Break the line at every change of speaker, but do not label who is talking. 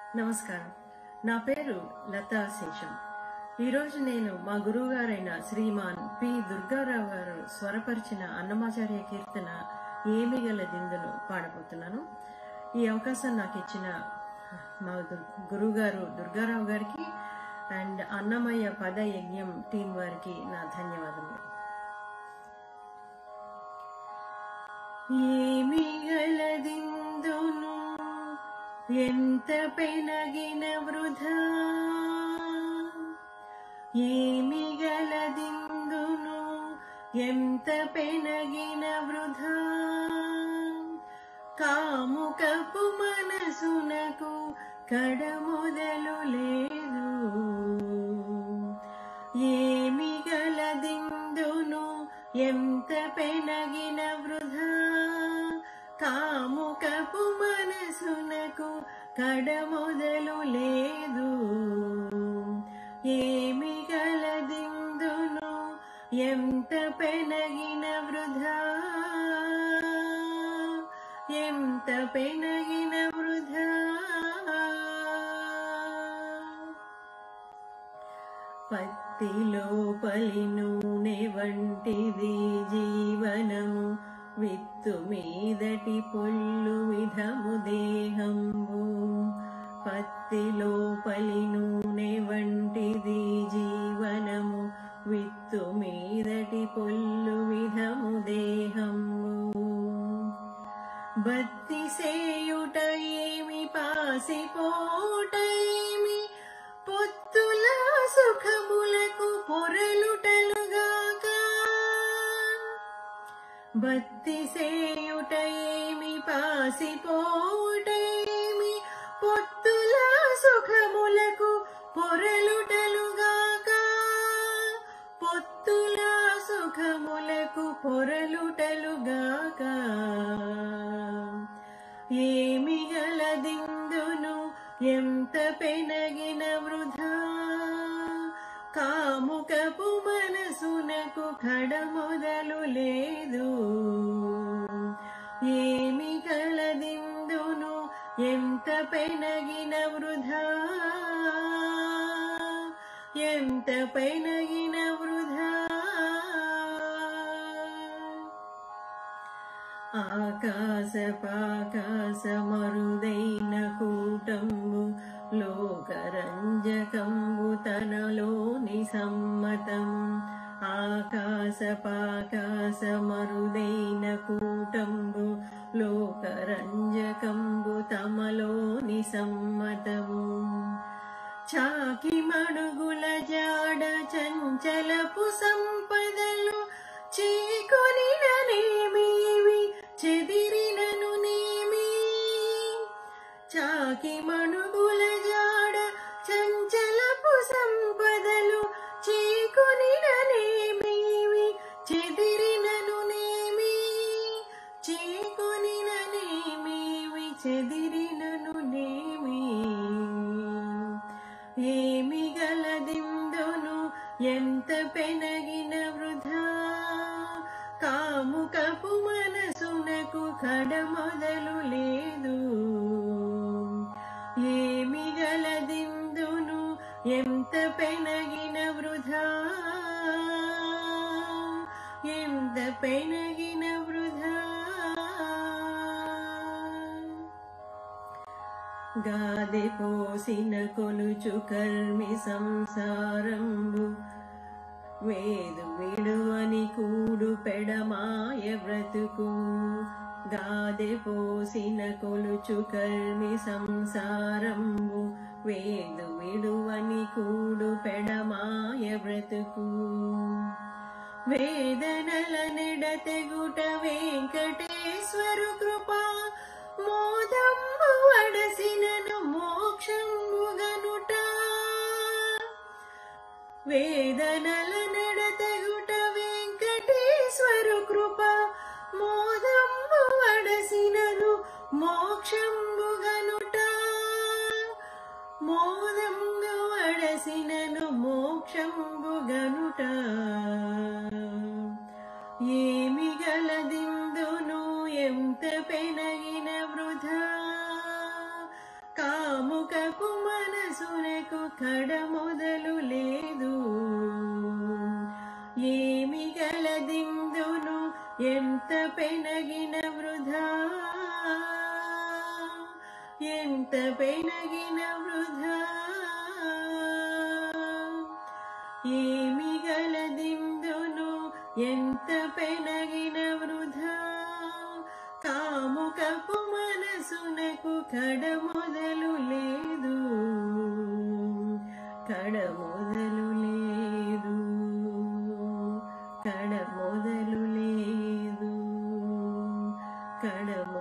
నమస్కారం నా పేరు లతా శేషం ఈరోజు నేను మా గురువు గారైన శ్రీమాన్ పి దుర్గారావు గారు స్వరపరిచిన అన్నమాచార్య కీర్తన ఏమి గల దిందును పాడబోతున్నాను ఈ అవకాశం నాకు ఇచ్చిన మా గురువు గారు దుర్గారావు గారికి అండ్ అన్నమయ్య పద యజ్ఞం టీం వారికి నా ధన్యవాదములు ఏమి గలదిందును ఎంత పెనగిన వృధా ఏమి గలదిందును ఎంత పెనగిన వృధా కాముకపు మనసునకు కడమొదలు లేదు ఏమి గలదిందును ఎంత పెనగిన వృధా కాముకపు మనసునకు కడమొదలు లేదు ఏమి గలదిందును ఎంత పెనగిన వృధా ఎంత పెనగిన వృధా పత్తిలో పలి నూనె వంటిది జీవనము విత్తు మీదటి పొల్లు విధము దేహంబు పత్తిలో పలి నూనె వంటిది జీవనము విత్తు మీదటి పొల్లు విధము దేహంబు బత్తి సేయుట ఏమి పాసిపోట ఏమి పొత్తుల సుఖములకు పొరలుటలుగాక బత్తి సేయుట ఏమి పాసిపోట ఏమి పొత్తుల సుఖములకు పొరలుటలుగాక పొత్తుల సుఖములకు పొరలుటలుగాక ఏమి గలదిందును ఎంత పెనగిన వృధా కాముకపు మనసునకు కడమొదలు లేదు ఏమి గలదిందును ఎంత పెనగిన వృధా ఎంత పెనగిన వృధా ఆకాశ పాకాశ మరుదైన కూటంబు లోకరంజకంబు తనలోని సమ్మతం ఆకాశ పాకాశ మరుదైన కూటంబు లోకరంజకంబు తమలోని సమ్మతము చాకి మడుగుల జాడ చంచలపు సంపదలు చీకొనిననేమీవి చెదిరినను నేమి చాకి మణుగుల జాడ చంచలపు సంపదలు చీకొనిననేమీవి చెదిరినను నేమి చీకొనిననేమీవి చెదిరినను నేమి ఏమి గలదిందును ఎంత పెనగిన వృధా కాముకపు మనసునకు కడమొదలు లేదు ఏమి గలదిందును ఎంత పెనగిన వృధా ఎంత పెనగిన వృధా గాదె పోసిన కొలుచు కర్మి సంసారంబు వేదు విడువని కూడు పెడమాయ బ్రతుకు గాదె పోసిన కొలుచు కర్మి సంసారంబు వేదు విడువని కూడు పెడమాయ బ్రతుకు వేదనల నెడతెగుట వెంకటేశ్వరు కృపా మోదంబు వడసినను మోక్షంబుగనుట వేదనల నడతగుట వెంకటేశ్వరు కృప మోదంబు వడసినను మోక్షంబుగనుట మోదంబు వడసినను మోక్షంబుగనుట ఏమి గలదిందును ఎంత పెనగిన వృధా కాముకపు కడ మొదలు లేదు ఏమి గలదిందును ఎంత పెనగిన వృధా ఎంత పెనగిన వృధా ఏమి గలదిందును ఎంత పెనగిన వృధా కాముకపు మనసునకు కడ మొదలు లేదు కడ మొదలు లేదు కడ మొదలు లేదు కడ